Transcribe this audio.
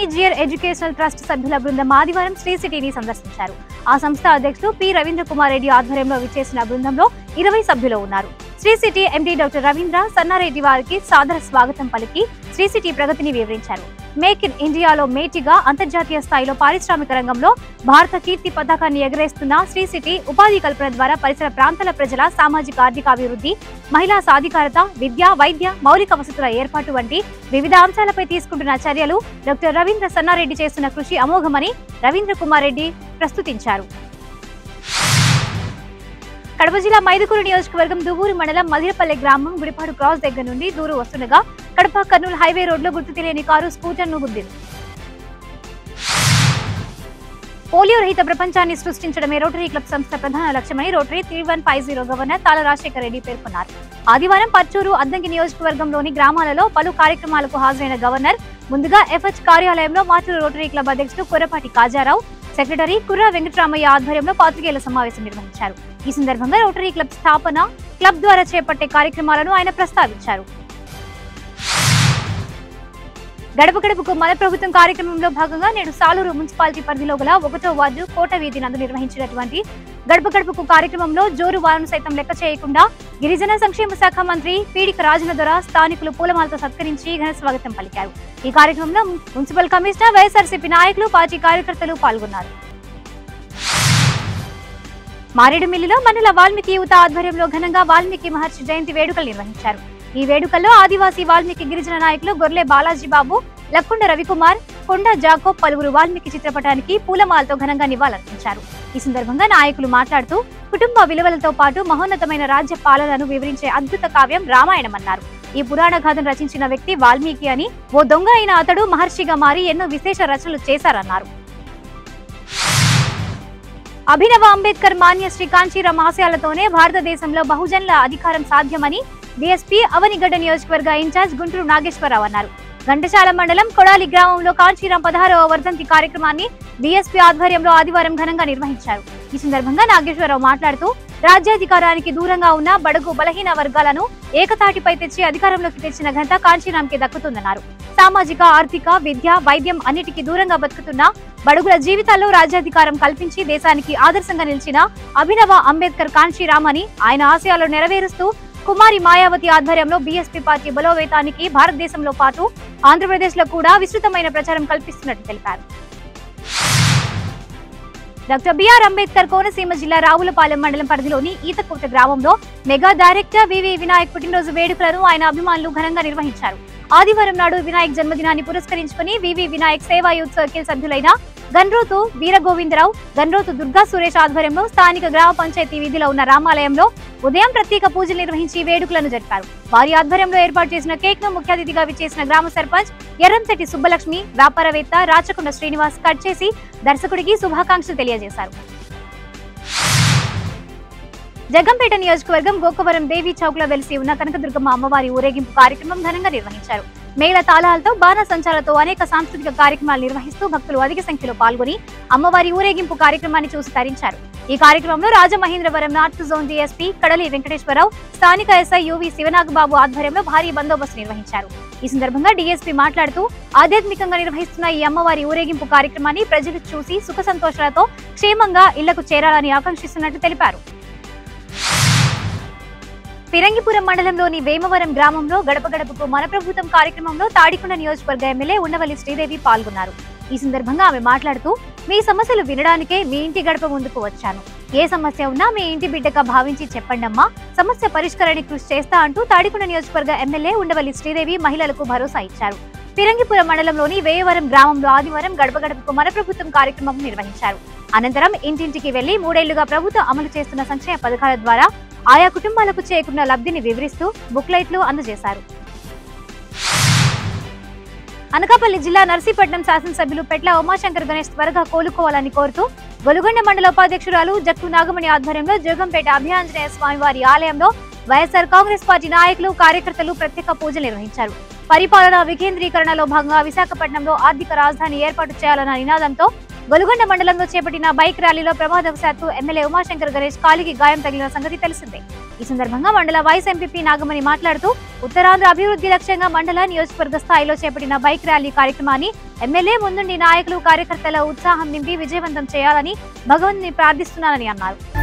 Jeeyar educational trust సభ్యుల బృందం ఆదివారం శ్రీ సిటీని సందర్శించారు ఆ సంస్థ అధ్యక్షులు పి రవీంద్ర కుమార్ రెడ్డి ఆధ్వర్యంలో విచ్చేసిన బృందంలో ఇరవై సభ్యులు ఉన్నారు Sri City MD doctor Ravindra Sannareddy వారికి సాదర స్వాగతం పలికి శ్రీ సిటీ ప్రగతిని వివరించారు మేక్ ఇన్ ఇండియాలో మేటిగా అంతర్జాతీయ స్థాయిలో పారిశ్రామిక రంగంలో భారత కీర్తి పతాకాన్ని ఎగరేస్తున్న శ్రీ సిటీ ఉపాధి కల్పన ద్వారా పరిసర ప్రాంతాల ప్రజల సామాజిక ఆర్థిక అభివృద్ధి మహిళా సాధికారత విద్య వైద్య మౌలిక వసతుల ఏర్పాటు వంటి వివిధ అంశాలపై తీసుకుంటున్న చర్యలు డాక్టర్ రవీంద్ర సన్నారెడ్డి చేస్తున్న కృషి అమోఘమని రవీంద్ర కుమార్ రెడ్డి ప్రస్తుతించారు కడప జిల్లా మైదుకూరు నియోజకవర్గం దువ్వూరు మండలం మధిరపల్లె గ్రామం గుడిపాడు క్రాస్ దగ్గర నుండి దూరు వస్తుండగా కడప కర్నూలు హైవే రోడ్లో గుర్తు తెలియని కారు స్కూటర్ను గుద్దింది పోలియో రహిత ప్రపంచాన్ని సృష్టించడమే రోటరీ క్లబ్ సంస్థ ప్రధాన లక్ష్యమని Rotary three one five zero governor Tala Rajasekhara Reddy పేర్కొన్నారు ఆదివారం పచ్చూరు అద్దంకి నియోజకవర్గంలోని గ్రామాలలో పలు కార్యక్రమాలకు హాజరైన గవర్నర్ ముందుగా ఎఫ్హెచ్ కార్యాలయంలో మాచూరు రోటరీ క్లబ్ అధ్యక్షుడు కుర్రపాటి కాజారావు సెక్రటరీ కుర్ర వెంకటరామయ్య ఆధ్వర్యంలో పాత్రికేయుల సమావేశం నిర్వహించారు ఈ సందర్భంగా రోటరీ క్లబ్ స్థాపన క్లబ్ ద్వారా చేపట్టే కార్యక్రమాలను ఆయన ప్రస్తావించారు గడప గడపకు మన ప్రభుత్వం కార్యక్రమంలో భాగంగా నేడు సాలూరు మున్సిపాలిటీ పరిధిలో గల ఒకటో వార్డు కోట వీధి నందు నిర్వహించినటువంటి గడప గడపకు కార్యక్రమంలో జోరు వారం సైతం లెక్క చేయకుండా గిరిజన సంక్షేమ శాఖ మంత్రి పీడిక రాజన ద్వారా స్థానికులు పూలమాలతో సత్కరించి ఘన స్వాగతం పలికారు ఈ కార్యక్రమంలో మున్సిపల్ కమిషనర్ వైఎస్ఆర్సీపీ నాయకులు పార్టీ కార్యకర్తలు పాల్గొన్నారు మారేడుమిల్లిలో మండల వాల్మీకి యువత ఆధ్వర్యంలో ఘనంగా వాల్మీకి మహర్షి జయంతి వేడుకలు నిర్వహించారు ఈ వేడుకల్లో ఆదివాసీ వాల్మీకి గిరిజన నాయకులు గొర్లె బాలాజీ బాబు లక్కుండ రవికుమార్ కొండ జాకోబ్ పలువురు వాల్మీకి చిత్రపటానికి పూలమాలతో ఘనంగా నివాళులర్పించారు ఈ సందర్భంగా నాయకులు మాట్లాడుతూ కుటుంబ విలువలతో పాటు మహోన్నతమైన రాజ్య పాలనను వివరించే అద్భుత కావ్యం రామాయణం అన్నారు ఈ పురాణ గాథను రచించిన వ్యక్తి వాల్మీకి అని ఓ దొంగ అయిన అతడు మహర్షిగా మారి ఎన్నో విశేష రచనలు చేశారన్నారు అభినవ అంబేద్కర్ మాన్య శ్రీ కాంచీరామ్ ఆశయాలతోనే భారతదేశంలో బహుజనుల అధికారం సాధ్యమని డిఎస్పీ అవనిగడ్డ నియోజకవర్గ ఇన్ఛార్జ్ గుంటూరు నాగేశ్వరరావు అన్నారు ఘంటసాల మండలం కొడాలి గ్రామంలో కాంచీరాం పదహారవ వర్ధంతి కార్యక్రమాన్ని డిఎస్పీ ఆధ్వర్యంలో ఆదివారం ఘనంగా నిర్వహించారు ఈ సందర్భంగా నాగేశ్వరరావు మాట్లాడుతూ రాజ్యాధికారానికి దూరంగా ఉన్న బడుగు బలహీన వర్గాలను ఏకతాటిపై తెచ్చి అధికారంలోకి తెచ్చిన ఘనత కాంచీరాంకి దక్కుతుందన్నారు సామాజిక ఆర్థిక విద్య వైద్యం అన్నిటికీ దూరంగా బతుకుతున్న బడుగుల జీవితాల్లో రాజ్యాధికారం కల్పించి దేశానికి ఆదర్శంగా నిలిచిన అభినవ అంబేద్కర్ కాంచీరామ్ అని ఆయన ఆశయాలు నెరవేరుస్తూ కుమారి మాయావతి ఆధ్వర్యంలో బీఎస్పీ పార్టీ బలోపేతానికి భారతదేశంలో పాటు ఆంధ్రప్రదేశ్ లో కూడా విస్తృతమైన ప్రచారం కల్పిస్తున్నట్టు తెలిపారు డాక్టర్ బిఆర్ అంబేద్కర్ కోనసీమ జిల్లా రావులపాలెం మండలం పరిధిలోని ఈతకోట గ్రామంలో మెగా డైరెక్టర్ వివి వినాయక్ పుట్టినరోజు వేడుకలను ఆయన అభిమానులు ఘనంగా నిర్వహించారు ఆదివారం నాడు వినాయక్ జన్మదినాన్ని పురస్కరించుకుని V V Vinayak Seva youth circle సభ్యులైన గన్రోతు వీరగోవిందరావు గన్రోతు దుర్గా సురేష్ ఆధ్వర్యంలో స్థానిక గ్రామ పంచాయతీ వీధిలో ఉన్న రామాలయంలో ఉదయం ప్రత్యేక పూజలు నిర్వహించి వేడుకలను జరిపారు వారి ఆధ్వర్యంలో ఏర్పాటు చేసిన కేక్ ను ముఖ్య అతిథిగా విచ్చేసిన గ్రామ సర్పంచ్ ఎర్రంశెట్టి సుబ్బలక్ష్మి వ్యాపారవేత్త రాచకొండ శ్రీనివాస్ కట్ చేసి దర్శకుడికి శుభాకాంక్షలు తెలియజేశారు జగంపేట నియోజకవర్గం గోకవరం దేవి చౌక్ లో వెలిసి ఉన్న కనకదుర్గమ్మ అమ్మవారి ఊరేగింపు కార్యక్రమం ఘనంగా నిర్వహించారు మేళ తాళాలతో బాణసంచాలతో అనేక సాంస్కృతిక కార్యక్రమాలు నిర్వహిస్తూ భక్తులు అధిక సంఖ్యలో పాల్గొని అమ్మవారి ఊరేగింపు కార్యక్రమాన్ని చూసి తరించారు ఈ కార్యక్రమంలో రాజమహేంద్రవరం నార్త్ జోన్ డీఎస్పీ కడలి వెంకటేశ్వరరావు స్థానిక ఎస్ఐ యువి శివనాగబాబు ఆధ్వర్యంలో భారీ బందోబస్తు నిర్వహించారు ఈ సందర్భంగా డీఎస్పీ మాట్లాడుతూ ఆధ్యాత్మికంగా నిర్వహిస్తున్న ఈ అమ్మవారి ఊరేగింపు కార్యక్రమాన్ని ప్రజలు చూసి సుఖ సంతోషాలతో క్షేమంగా ఇళ్లకు చేరాలని ఆకాంక్షిస్తున్నట్టు తెలిపారు పిరంగిపురం మండలంలోని వేమవరం గ్రామంలో గడప గడపకు మన ప్రభుత్వం కార్యక్రమంలో తాడికొండ నియోజకవర్గ ఎమ్మెల్యే ఉండవల్లి శ్రీదేవి పాల్గొన్నారు ఈ సందర్భంగా ఆమె మాట్లాడుతూ మీ సమస్యలు వినడానికే మీ ఇంటి గడప ముందుకు వచ్చాను ఏ సమస్య ఉన్నా మీ ఇంటి బిడ్డగా భావించి చెప్పండమ్మా సమస్య పరిష్కారానికి కృషి చేస్తా అంటూ తాడికొండ నియోజకవర్గ ఎమ్మెల్యే ఉండవల్లి శ్రీదేవి మహిళలకు భరోసా ఇచ్చారు పిరంగిపురం మండలంలోని వేయవరం గ్రామంలో ఆదివారం గడప గడపకు మన ప్రభుత్వం కార్యక్రమం నిర్వహించారు అనంతరం ఇంటింటికి వెళ్లి మూడేళ్లుగా ప్రభుత్వం అమలు చేస్తున్న సంక్షేమ పథకాల ద్వారా ఆయా కుటుంబాలకు చేకూరిన లబ్ధిని వివరిస్తూ బుక్లైట్లు అందజేశారు అనకాపల్లి జిల్లా నర్సీపట్నం శాసనసభ్యులు పెట్ల ఉమాశంకర్ గణేష్ త్వరగా కోలుకోవాలని కోరుతూ గొలుగొండ మండల ఉపాధ్యక్షురాలు జక్కు నాగమణి ఆధ్వర్యంలో జోగంపేట అభయాంజనేయ స్వామివారి ఆలయంలో వైఎస్ఆర్ కాంగ్రెస్ పార్టీ నాయకులు కార్యకర్తలు ప్రత్యేక పూజలు నిర్వహించారు పరిపాలన వికేంద్రీకరణలో భాగంగా విశాఖపట్నంలో ఆర్థిక రాజధాని ఏర్పాటు చేయాలన్న నినాదంతో గొలుగొండ మండలంలో చేపట్టిన బైక్ ర్యాలీలో ప్రమాదవశాత్తు ఎమ్మెల్యే ఉమాశంకర్ గణేష్ కాలికి గాయం తగిలిన సంగతి తెలిసిందే ఈ సందర్భంగా మండల వైస్ ఎంపీపీ నాగమణి మాట్లాడుతూ ఉత్తరాంధ్ర అభివృద్ధి లక్ష్యంగా మండల నియోజకవర్గ స్థాయిలో చేపట్టిన బైక్ ర్యాలీ కార్యక్రమాన్ని ఎమ్మెల్యే ముందుండి నాయకులు కార్యకర్తల ఉత్సాహం నింపి విజయవంతం చేయాలని భగవంతుని ప్రార్థిస్తున్నానని అన్నారు